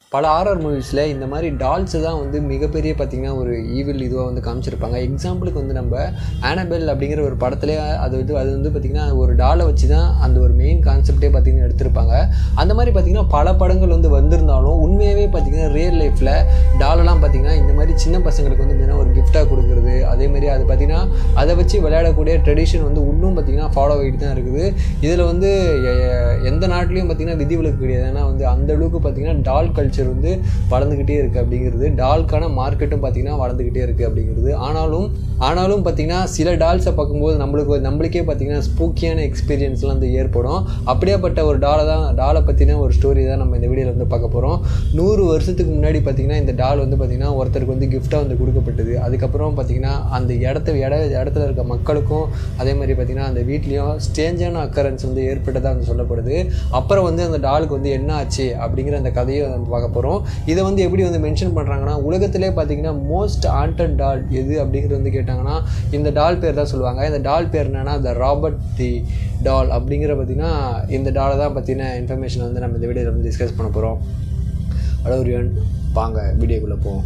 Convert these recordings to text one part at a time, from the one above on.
பல ஆர்ஆர் மூவிஸில் இந்த மாதிரி டால்ஸை தான் வந்து மிகப்பெரிய பார்த்திங்கன்னா ஒரு ஈவில் இதுவாக வந்து காமிச்சிருப்பாங்க எக்ஸாம்பிளுக்கு வந்து நம்ம ஆனபெல் அப்படிங்கிற ஒரு படத்துலேயே அது வந்து அது வந்து பார்த்திங்கன்னா ஒரு டாலை வச்சு தான் அந்த ஒரு மெயின் கான்செப்டே பார்த்திங்கன்னா எடுத்திருப்பாங்க அந்த மாதிரி பார்த்திங்கன்னா பல படங்கள் வந்து வந்திருந்தாலும் உண்மையாகவே பார்த்திங்கன்னா ரியல் லைஃப்பில் டாலெல்லாம் பார்த்திங்கன்னா இந்த மாதிரி சின்ன பசங்களுக்கு வந்து பார்த்திங்கன்னா ஒரு கிஃப்டாக கொடுக்குறது அதேமாதிரி அது பார்த்திங்கன்னா அதை வச்சு விளையாடக்கூடிய ட்ரெடிஷன் வந்து இன்னும் பார்த்திங்கன்னா ஃபாலோ ஆகிட்டு தான் இருக்குது இதில் வந்து எ- எந்த நாட்டிலையும் பார்த்திங்கன்னா விதிவிலக்கு கிடையாது ஏன்னா வந்து அந்த அளவுக்கு பார்த்திங்கன்னா டால் கல்ச்சர் வந்து வளர்ந்துக்கிட்டே இருக்குது அப்படிங்கிறது டால்க்கான மார்க்கெட்டும் பார்த்திங்கன்னா வளர்ந்துக்கிட்டே இருக்குது அப்படிங்கிறது ஆனாலும் ஆனாலும் பார்த்திங்கன்னா சில டால்ஸை பார்க்கும்போது நம்மளுக்கு நம்மளுக்கே பார்த்திங்கன்னா ஸ்பூக்கியான எக்ஸ்பீரியன்ஸ்லாம் வந்து ஏற்படும் அப்படியேப்பட்ட ஒரு டாலை தான் டாலை பற்றின ஒரு ஸ்டோரி தான் நம்ம இந்த வீடியோவில் வந்து பார்க்க போகிறோம் நூறு வருஷத்துக்கு முன்னாடி பார்த்திங்கன்னா இந்த டால் வந்து பார்த்திங்கன்னா ஒருத்தருக்கு வந்து கிஃப்டாக வந்து கொடுக்கப்பட்டது அதுக்கப்புறம் பார்த்திங்கன்னா அந்த இடத்த இட இடத்துல இருக்க மக்களுக்கும் அதே மாதிரி பார்த்திங்கன்னா அந்த வீட்லேயும் ஸ்டேஞ்சான அக்கரன்ஸ் வந்து ஏற்பட்டதாக வந்து சொல்லப்படுது அப்புறம் வந்து அந்த டாலுக்கு வந்து என்ன ஆச்சு அப்படிங்கிற அந்த கதையை நம்ம பார்க்க போகிறோம் இதை வந்து எப்படி வந்து மென்ஷன் பண்ணுறாங்கன்னா உலகத்திலே பார்த்தீங்கன்னா மோஸ்ட் ஆண்டட் டால் எது அப்படிங்கிறது வந்து கேட்டாங்கன்னா இந்த டால் பேர் தான் சொல்லுவாங்க இந்த டால் பேர் என்னன்னா த ராபர்ட் தி டால் அப்படிங்கிற பார்த்தீங்கன்னா இந்த டாலை தான் பற்றின இன்ஃபர்மேஷன் வந்து நம்ம இந்த வீடியோவில் வந்து டிஸ்கஸ் பண்ண போகிறோம் அழகுரியன் வாங்க வீடியோக்குள்ளே போவோம்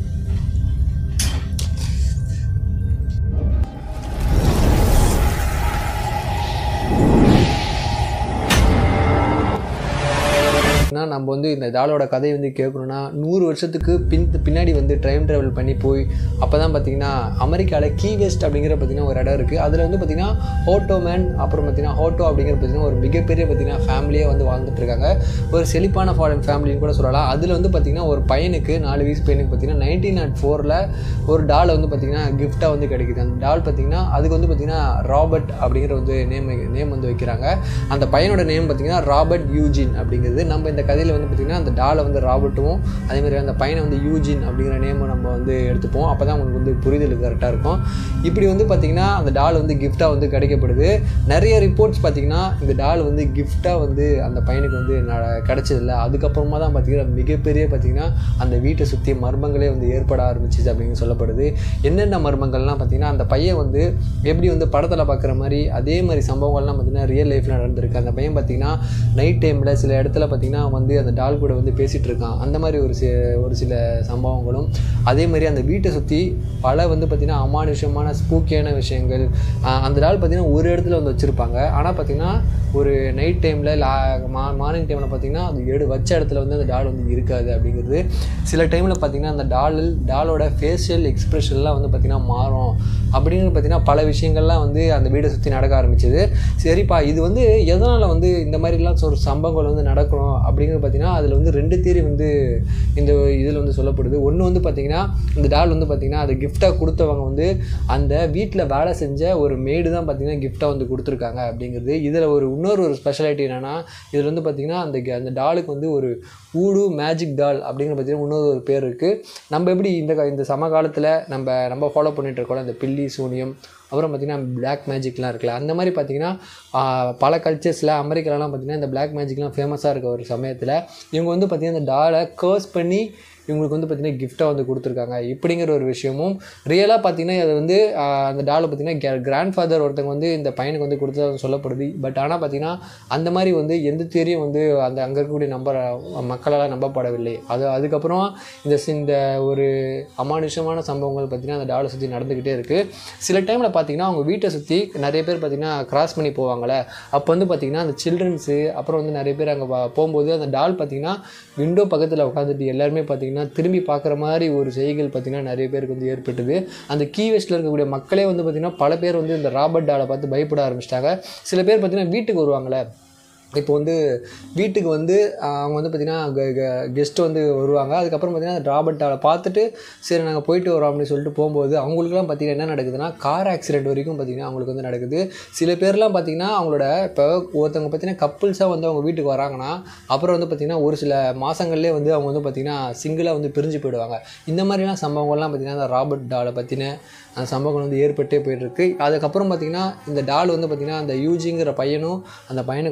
ஏன்னா நம்ம வந்து இந்த டாலோட கதையை வந்து கேட்கணுன்னா நூறு வருஷத்துக்கு பின் பின்னாடி வந்து டைம் ட்ராவல் பண்ணி போய் அப்போ தான் பார்த்தீங்கன்னா அமெரிக்காவில் கீ வெஸ்ட் அப்படிங்கிற பார்த்தீங்கன்னா ஒரு இடம் இருக்குது அதில் வந்து பார்த்தீங்கன்னா ஹோட்டோ மேன் அப்புறம் பார்த்தீங்கன்னா ஹோட்டோ அப்படிங்கிற பார்த்தீங்கன்னா ஒரு மிகப்பெரிய பார்த்தீங்கன்னா ஃபேமிலியாக வந்து வாழ்ந்துட்டு இருக்காங்க ஒரு செழிப்பான ஃபாரின் ஃபேமிலின்னு கூட சொல்லலாம் அதில் வந்து பார்த்தீங்கன்னா ஒரு பையனுக்கு நாலு வயசு பையனுக்கு பார்த்தீங்கன்னா நைன்டீன் நாட் ஃபோரில் ஒரு டால் வந்து பார்த்தீங்கன்னா கிஃப்டாக வந்து கிடைக்குது அந்த டால் பார்த்தீங்கன்னா அதுக்கு வந்து பார்த்தீங்கன்னா ராபர்ட் அப்படிங்கிற வந்து நேம் நேம் வந்து வைக்கிறாங்க அந்த பையனோட நேம் பார்த்தீங்கன்னா ராபர்ட் யூஜின் அப்படிங்கிறது நம்ம இந்த கதையில் வந்து பார்த்தீங்கன்னா அந்த டாலை வந்து ராபர்ட்டும் அதே மாதிரி அந்த பையனை வந்து யூஜின் அப்படிங்கிற நேமும் நம்ம வந்து எடுத்துப்போம் அப்போ தான் உங்களுக்கு வந்து புரிதல் கரெக்டாக இருக்கும் இப்படி வந்து பார்த்தீங்கன்னா அந்த டால் வந்து கிஃப்டாக வந்து கிடைக்கப்படுது நிறைய ரிப்போர்ட்ஸ் பார்த்தீங்கன்னா இந்த டால் வந்து கிஃப்டாக வந்து அந்த பையனுக்கு வந்து ந- கிடைச்சதில்ல அதுக்கப்புறமா தான் பார்த்தீங்கன்னா மிகப்பெரிய பார்த்தீங்கன்னா அந்த வீட்டை சுற்றி மர்மங்களே வந்து ஏற்பட ஆரம்பிச்சிச்சு அப்படின்னு சொல்லப்படுது என்னென்ன மர்மங்கள்லாம் பார்த்தீங்கன்னா அந்த பையன் வந்து எப்படி வந்து படத்தில் பார்க்குற மாதிரி அதே மாதிரி சம்பவங்கள்லாம் பார்த்தீங்கன்னா ரியல் லைஃப்பில் நடந்திருக்கு அந்த பையன் பார்த்தீங்கன்னா நைட் டைமில் சில இடத்துல பார்த்தீங்கன்னா வந்து அந்த டால் கூட வந்து பேசிகிட்டு இருக்கான் அந்த மாதிரி ஒரு சி ஒரு சில சம்பவங்களும் அதே மாதிரி அந்த வீட்டை சுற்றி பல வந்து பார்த்திங்கன்னா அமானுஷமான ஸ்பூக்கியான விஷயங்கள் ஆஹ் அந்த டால் பார்த்திங்கன்னா ஒரு இடத்துல வந்து வச்சுருப்பாங்க ஆனால் பார்த்திங்கன்னா ஒரு நைட் டைமில் லா மா மார்னிங் டைமில் பார்த்திங்கன்னா அது எடு வச்ச இடத்துல வந்து அந்த டால் வந்து இருக்காது அப்படிங்கிறது சில டைமில் பார்த்திங்கன்னா அந்த டால் டாலோட ஃபேஷியல் எக்ஸ்ப்ரெஷன்லாம் வந்து பார்த்திங்கன்னா மாறும் அப்படிங்கிறது பார்த்திங்கன்னா பல விஷயங்கள்லாம் வந்து அந்த வீடை சுற்றி நடக்க ஆரம்பிச்சது சரிப்பா இது வந்து எதனால் வந்து இந்த மாதிரிலாம் ஒரு சம்பவங்கள் வந்து நடக்கணும் அப்படிங்கிறது பார்த்திங்கன்னா அதில் வந்து ரெண்டு தேரி வந்து இந்த இதில் வந்து சொல்லப்படுது ஒன்று வந்து பார்த்திங்கன்னா இந்த டால் வந்து பார்த்திங்கன்னா அதை கிஃப்டாக கொடுத்தவங்க வந்து அந்த வீட்டில் வேலை செஞ்ச ஒரு மேடு தான் பார்த்திங்கன்னா கிஃப்டாக வந்து கொடுத்துருக்காங்க அப்படிங்கிறது இதில் ஒரு இன்னொரு ஒரு ஸ்பெஷாலிட்டி என்னென்னா இதில் வந்து பார்த்திங்கன்னா அந்த க- அந்த டாலுக்கு வந்து ஒரு ஊடு மேஜிக் டால் அப்படிங்கிற பார்த்தீங்கன்னா இன்னொரு ஒரு பேர் இருக்குது நம்ம எப்படி இந்த கா- இந்த சமகாலத்தில் நம்ம நம்ம ஃபாலோ பண்ணிட்டு இருக்கோம் இந்த பில்லி சூனியம் அப்புறம் பார்த்திங்கன்னா பிளாக் மேஜிக்லாம் இருக்குல்ல அந்த மாதிரி பார்த்திங்கன்னா ஆஹ், பல கல்ச்சர்ஸில் அமெரிக்காலலாம் பார்த்திங்கன்னா இந்த பிளாக் மேஜிக்லாம் ஃபேமஸாக இருக்க ஒரு சமயத்தில் இவங்க வந்து பார்த்திங்கன்னா இந்த டாலை கர்ஸ் பண்ணி இவங்களுக்கு வந்து பார்த்திங்கன்னா கிஃப்டாக வந்து கொடுத்துருக்காங்க இப்படிங்கிற ஒரு விஷயமும் ரியலாக பார்த்திங்கன்னா அது வந்து ஆஹ், அந்த டாலை பார்த்திங்கன்னா கிராண்ட் ஃபாதர் ஒருத்தங்க வந்து இந்த பையனுக்கு வந்து கொடுத்ததாக சொல்லப்படுது பட் ஆனால் பார்த்திங்கன்னா அந்த மாதிரி வந்து எந்த தேரியும் வந்து அந்த அங்கே இருக்கக்கூடிய நம்ப மக்களால் நம்பப்படவில்லை அது அதுக்கப்புறம் இந்த சி- இந்த ஒரு அமானுஷமான சம்பவங்கள் பார்த்திங்கன்னா அந்த டாலை சுற்றி நடந்துக்கிட்டே இருக்குது சில டைமில் பார்த்திங்கன்னா அவங்க வீட்டை சுற்றி நிறைய பேர் பார்த்திங்கன்னா கிராஸ் பண்ணி போவாங்கள்ல அப்போ வந்து பார்த்திங்கன்னா அந்த சில்ட்ரன்ஸு அப்புறம் வந்து நிறைய பேர் அங்கே போகும்போது அந்த டால் பார்த்திங்கன்னா விண்டோ பக்கத்தில் உட்காந்துட்டு எல்லாருமே பார்த்திங்கன்னா திரும்பி பார்க்குற மாதிரி ஒரு செய்கைகள் பார்த்திங்கன்னா நிறைய பேருக்கு வந்து ஏற்பட்டது அந்த கீ வெஸ்ட்டில் இருக்கக்கூடிய மக்களே வந்து பார்த்திங்கன்னா பல பேர் வந்து இந்த ராபர்ட் டாலை பார்த்து பயப்பட ஆரம்பிச்சிட்டாங்க சில பேர் பார்த்திங்கன்னா வீட்டுக்கு வருவாங்களே இப்போ வந்து வீட்டுக்கு வந்து ஆஹ், அவங்க வந்து பார்த்திங்கன்னா கெஸ்ட்டு வந்து வருவாங்க அதுக்கப்புறம் பார்த்திங்கன்னா அந்த ராபர்ட் டாலை பார்த்துட்டு சரி நாங்கள் போயிட்டு வரோம் அப்படின்னு சொல்லிட்டு போகும்போது அவங்களுக்குலாம் பார்த்திங்கன்னா என்ன நடக்குதுன்னா கார் ஆக்சிடென்ட் வரைக்கும் பார்த்திங்கன்னா அவங்களுக்கு வந்து நடக்குது சில பேர்லாம் பார்த்திங்கன்னா அவங்களோட இப்போ ஒருத்தவங்க பார்த்திங்கன்னா கப்புள்ஸாக வந்து அவங்க வீட்டுக்கு வராங்கன்னா அப்புறம் வந்து பார்த்திங்கன்னா ஒரு சில மாதங்கள்லேயே வந்து அவங்க வந்து பார்த்திங்கன்னா சிங்கிளாக வந்து பிரிஞ்சு போயிடுவாங்க இந்த மாதிரிலாம் சம்பவங்கள்லாம் பார்த்திங்கன்னா அந்த ராபர்ட் டாலை பற்றின அந்த சம்பவங்கள் வந்து ஏற்பட்டே போயிட்டுருக்கு அதுக்கப்புறம் பார்த்திங்கன்னா இந்த டால் வந்து பார்த்திங்கன்னா அந்த யூஜிங்கிற பையனும் அந்த பையனுக்கு வந்து ரொம்ப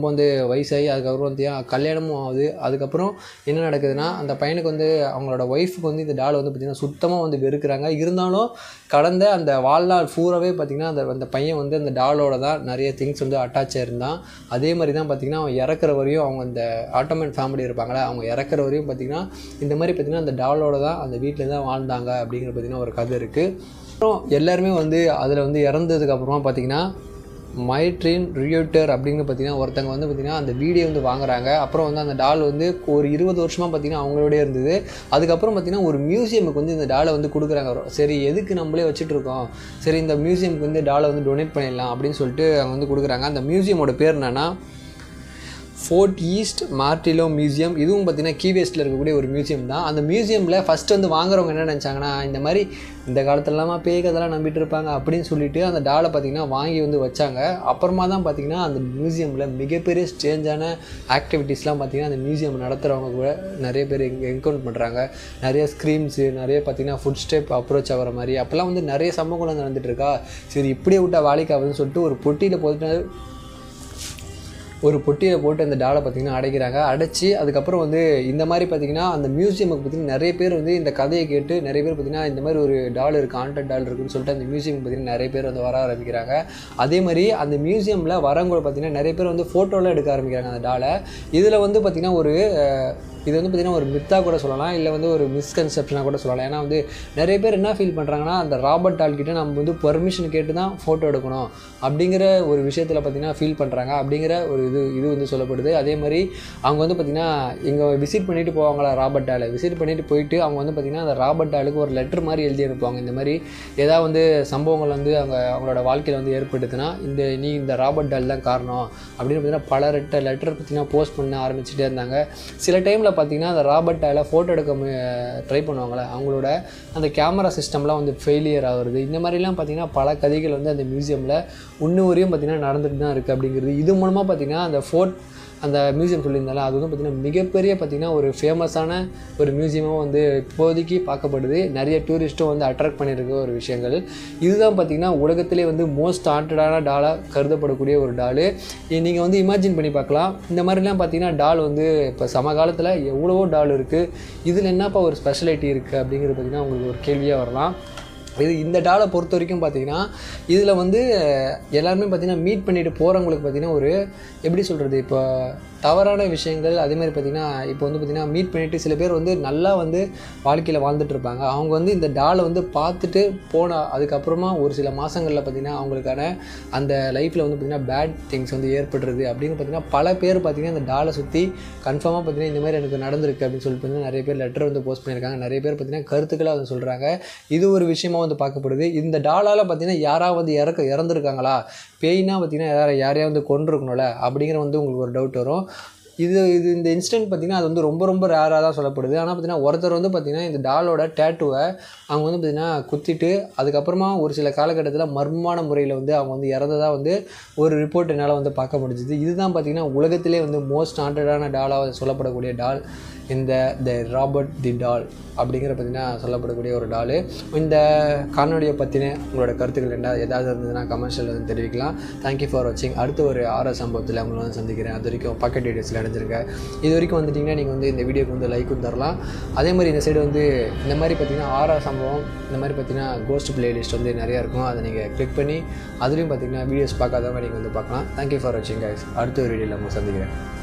வந்து வயசாகி அதுக்கப்புறம் பார்த்தீங்கன்னா கல்யாணமும் ஆகுது அதுக்கப்புறம் என்ன நடக்குதுன்னா அந்த பையனுக்கு வந்து அவங்களோட ஒய்ஃபுக்கு வந்து இந்த டால் வந்து பார்த்திங்கன்னா சுத்தமாக வந்து வெறுக்கிறாங்க இருந்தாலும் கடந்த அந்த வாழ்நாள் பூராவே பார்த்திங்கன்னா அந்த அந்த பையன் வந்து அந்த டாலோட தான் நிறைய திங்ஸ் வந்து அட்டாச் ஆயிருந்தான் அதே மாதிரி தான் பார்த்திங்கன்னா அவன் இறக்குற வரையும் அவங்க அந்த ஆட்டோமேன் ஃபேமிலி இருப்பாங்களே அவங்க இறக்குற வரையும் பார்த்திங்கன்னா இந்த மாதிரி பார்த்திங்கன்னா அந்த டாலோட தான் அந்த வீட்டில் தான் வாழ்ந்தாங்க அப்படிங்கிற பார்த்திங்கன்னா ஒரு கதை இருக்குது அப்புறம் எல்லாருமே வந்து அதில் வந்து இறந்ததுக்கு அப்புறமா பார்த்திங்கன்னா மைட்ரின் ரியோட்டர் அப்படின்னு பார்த்தீங்கன்னா ஒருத்தங்க வந்து பார்த்திங்கன்னா அந்த வீடியோ வந்து வாங்குறாங்க அப்புறம் வந்து அந்த டால் வந்து ஒரு இருபது வருஷமாக பார்த்திங்கன்னா அவங்களோடய இருந்தது அதுக்கப்புறம் பார்த்திங்கன்னா ஒரு மியூசியமுக்கு வந்து இந்த டாலை வந்து கொடுக்குறாங்க சரி எதுக்கு நம்மளே வச்சுட்டு இருக்கோம் சரி இந்த மியூசியமுக்கு வந்து டாலை வந்து டொனேட் பண்ணிடலாம் அப்படின்னு சொல்லிட்டு அவங்க வந்து கொடுக்குறாங்க அந்த மியூசியமோட பேர் என்னென்னா ஃபோர்ட் ஈஸ்ட் மார்டிலோ மியூசியம் இதுவும் பார்த்தீங்கன்னா கீவேஸ்ட்டில் இருக்கக்கூடிய ஒரு மியூசியம் தான் அந்த மியூசியமில் ஃபஸ்ட்டு வந்து வாங்குறவங்க என்ன நினச்சாங்கன்னா இந்த மாதிரி இந்த காலத்துலலாமா பேய் கதெல்லாம் நம்பிட்டு இருப்பாங்க அப்படின்னு சொல்லிட்டு அந்த டாலை பார்த்திங்கன்னா வாங்கி வந்து வச்சாங்க அப்புறமா தான் பார்த்திங்கன்னா அந்த மியூசியமில் மிகப்பெரிய ஸ்ட்ரேஞ்சான ஆக்டிவிட்டீஸ்லாம் பார்த்திங்கன்னா அந்த மியூசியம் நடத்துகிறவங்க கூட நிறைய பேர் என்கவுண்ட் பண்ணுறாங்க நிறைய ஸ்க்ரீம்ஸு நிறைய பார்த்திங்கன்னா ஃபுட் ஸ்டெப் அப்ரோச் ஆகிற மாதிரி அப்போல்லாம் வந்து நிறைய சம்பவங்கள் நடந்துட்டு இருக்கா சரி இப்படியே விட்டா வேலைக்கு ஆகுதுன்னு சொல்லிட்டு ஒரு பொட்டியில் போட்டு ஒரு பொட்டியில் போட்டு அந்த டாலை பார்த்திங்கன்னா அடைக்கிறாங்க அடைச்சி அதுக்கப்புறம் வந்து இந்த மாதிரி பார்த்திங்கன்னா அந்த மியூசியமுக்கு பார்த்திங்கன்னா நிறைய பேர் வந்து இந்த கதையை கேட்டு நிறைய பேர் பார்த்திங்கன்னா இந்த மாதிரி ஒரு டால் இருக்குது ஆண்டட் டால் இருக்குன்னு சொல்லிட்டு அந்த மியூசியம் பார்த்திங்கன்னா நிறைய பேர் வந்து வர ஆரம்பிக்கிறாங்க அதே மாதிரி அந்த மியூசியமில் வரவங்க பார்த்திங்கன்னா நிறைய பேர் வந்து ஃபோட்டோலாம் எடுக்க ஆரம்பிக்கிறாங்க அந்த டாலை இதில் வந்து பார்த்திங்கன்னா ஒரு அஹ், இது வந்து பார்த்திங்கன்னா ஒரு மித்தாக கூட சொல்லலாம் இல்லை வந்து ஒரு மிஸ்கன்செப்ஷனாக கூட சொல்லலாம் ஏன்னா வந்து நிறைய பேர் என்ன ஃபீல் பண்ணுறாங்கன்னா அந்த ராபர்ட் டால் கிட்ட நம்ம வந்து பெர்மிஷன் கேட்டு தான் ஃபோட்டோ எடுக்கணும் அப்படிங்கிற ஒரு விஷயத்தில் பார்த்திங்கன்னா ஃபீல் பண்ணுறாங்க அப்படிங்கிற ஒரு இது இது வந்து சொல்லப்படுது அதே மாதிரி அவங்க வந்து பார்த்திங்கன்னா இங்கே விசிட் பண்ணிட்டு போவாங்களா ராபர்ட் டாலை விசிட் பண்ணிட்டு போயிட்டு அவங்க வந்து பார்த்திங்கன்னா அந்த ராபர்ட் டாலுக்கு ஒரு லெட்டர் மாதிரி எழுதி அனுப்புவாங்க இந்த மாதிரி ஏதாவது வந்து சம்பவங்கள் வந்து அவங்க அவங்களோட வாழ்க்கையில் வந்து ஏற்பட்டுதுன்னா இந்த நீ இந்த ராபர்ட் டால் தான் காரணம் அப்படின்னு பார்த்தீங்கன்னா பல ரெட்ட லெட்டர் பார்த்திங்கன்னா போஸ்ட் பண்ண ஆரம்பிச்சுட்டே இருந்தாங்க சில டைமில் பார்த்தீங்கன்னா அந்த ராபர்ட் டாலை ஃபோட்டோ எடுக்க ட்ரை பண்ணுவாங்களே அவங்களோட அந்த கேமரா சிஸ்டம்லாம் வந்து ஃபெயிலியர் ஆகுறது இந்த மாதிரிலாம் பார்த்தீங்கன்னா பல கதைகள் வந்து அந்த மியூசியமில் இன்னும் வரையும் பார்த்தீங்கன்னா நடந்துட்டு தான் இருக்குது அப்படிங்கிறது இது மூலமாக பார்த்தீங்கன்னா அந்த ஃபோர்ட் அந்த மியூசியம் சொல்லியிருந்தாலும் அது வந்து பார்த்திங்கன்னா மிகப்பெரிய பார்த்திங்கன்னா ஒரு ஃபேமஸான ஒரு மியூசியமாக வந்து இப்போதைக்கு பார்க்கப்படுது நிறைய டூரிஸ்ட்டும் வந்து அட்ராக்ட் பண்ணியிருக்க ஒரு விஷயங்கள் இதுதான் பார்த்திங்கன்னா உலகத்திலே வந்து மோஸ்ட் ஹாண்டடான டாலாக கருதப்படக்கூடிய ஒரு டாலு நீங்கள் வந்து இமேஜின் பண்ணி பார்க்கலாம் இந்த மாதிரிலாம் பார்த்தீங்கன்னா டால் வந்து இப்போ சமகாலத்தில் எவ்வளவோ டால் இருக்குது இதில் என்னப்பா ஒரு ஸ்பெஷாலிட்டி இருக்குது அப்படிங்கிறது பார்த்திங்கன்னா உங்களுக்கு ஒரு கேள்வியாக வரலாம் இது இந்த டாலை பொறுத்த வரைக்கும் பார்த்தீங்கன்னா இதில் வந்து எல்லாருமே பார்த்தீங்கன்னா மீட் பண்ணிட்டு போகிறவங்களுக்கு பார்த்தீங்கன்னா ஒரு எப்படி சொல்கிறது இப்போ தவறான விஷயங்கள் அதே மாதிரி பார்த்தீங்கன்னா இப்போ வந்து பார்த்தீங்கன்னா மீட் பண்ணிட்டு சில பேர் வந்து நல்லா வந்து வாழ்க்கையில் வாழ்ந்துட்டு இருப்பாங்க அவங்க வந்து இந்த டாலை வந்து பார்த்துட்டு போன அதுக்கப்புறமா ஒரு சில மாதங்களில் பார்த்தீங்கன்னா அவங்களுக்கான அந்த லைஃப்பில் வந்து பார்த்தீங்கன்னா பேட் திங்ஸ் வந்து ஏற்படுறது அப்படின்னு பார்த்தீங்கன்னா பல பேர் பார்த்தீங்கன்னா இந்த டாலை சுற்றி கன்ஃபார்மாக பார்த்தீங்கன்னா இந்த மாதிரி எனக்கு நடந்திருக்கு அப்படின்னு சொல்லிட்டு பார்த்தீங்கன்னா நிறைய பேர் லெட்டர் வந்து போஸ்ட் பண்ணியிருக்காங்க நிறைய பேர் பார்த்தீங்கன்னா கருத்துக்களாக வந்து சொல்கிறாங்க இது ஒரு விஷயமா வந்து பார்க்கப்படுது இந்த டாலால் பார்த்தீங்கன்னா யாராவது வந்து இறக்க இறந்துருக்காங்களா பேய்னா பார்த்தீங்கன்னா யாரை யாரையா வந்து கொண்டிருக்கணும்ல அப்படிங்கிற வந்து உங்களுக்கு ஒரு டவுட் வரும் இது இது இந்த இன்சிடென்ட் பார்த்தீங்கன்னா அது வந்து ரொம்ப ரொம்ப ரேராக தான் சொல்லப்படுது ஆனால் பார்த்தீங்கன்னா ஒருத்தர் வந்து பார்த்தீங்கன்னா இந்த டாலோட டேட்டுவை அவங்க வந்து பார்த்தீங்கன்னா குத்திட்டு அதுக்கப்புறமா ஒரு சில காலகட்டத்தில் மர்மமான முறையில் வந்து அவங்க வந்து இறந்ததாக வந்து ஒரு ரிப்போர்ட் என்னால் வந்து பார்க்க முடிஞ்சுது இதுதான் பார்த்தீங்கன்னா உலகத்திலே வந்து மோஸ்ட் ஹாண்டடான டாலாக சொல்லப்படக்கூடிய டால் இந்த த ராபர்ட் தி டால் அப்படிங்கிற பார்த்தீங்கன்னா சொல்லப்படக்கூடிய ஒரு டாலு இந்த காணொலியை பற்றின உங்களோட கருத்துக்கள் என்ன ஏதாவது இருந்ததுன்னா கமர்ஷியல் வந்து தெரிவிக்கலாம் தேங்க்யூ ஃபார் வாட்சிங் அடுத்த ஒரு ஆற சம்பவத்தில் உங்களை வந்து சந்திக்கிறேன் அது வரைக்கும் பக்கெட் டீடைல்ஸில் அடைஞ்சிருக்கேன் இது வரைக்கும் வந்துட்டிங்கன்னா நீங்கள் வந்து இந்த வீடியோக்கு வந்து லைக்கும் தரலாம் அதே மாதிரி இந்த சைடு வந்து இந்த மாதிரி பார்த்தீங்கன்னா ஆறா சம்பவம் இந்த மாதிரி பார்த்தீங்கன்னா கோஸ்ட் பிளேலிஸ்ட் வந்து நிறையா இருக்கும் அதை நீங்கள் கிளிக் பண்ணி அதுலேயும் பார்த்தீங்கன்னா வீடியோஸ் பார்க்காதவங்க நீங்கள் வந்து பார்க்கலாம் தேங்க்யூ ஃபார் வாட்சிங் guys அடுத்த ஒரு வீடியோவில் உங்களை சந்திக்கிறேன்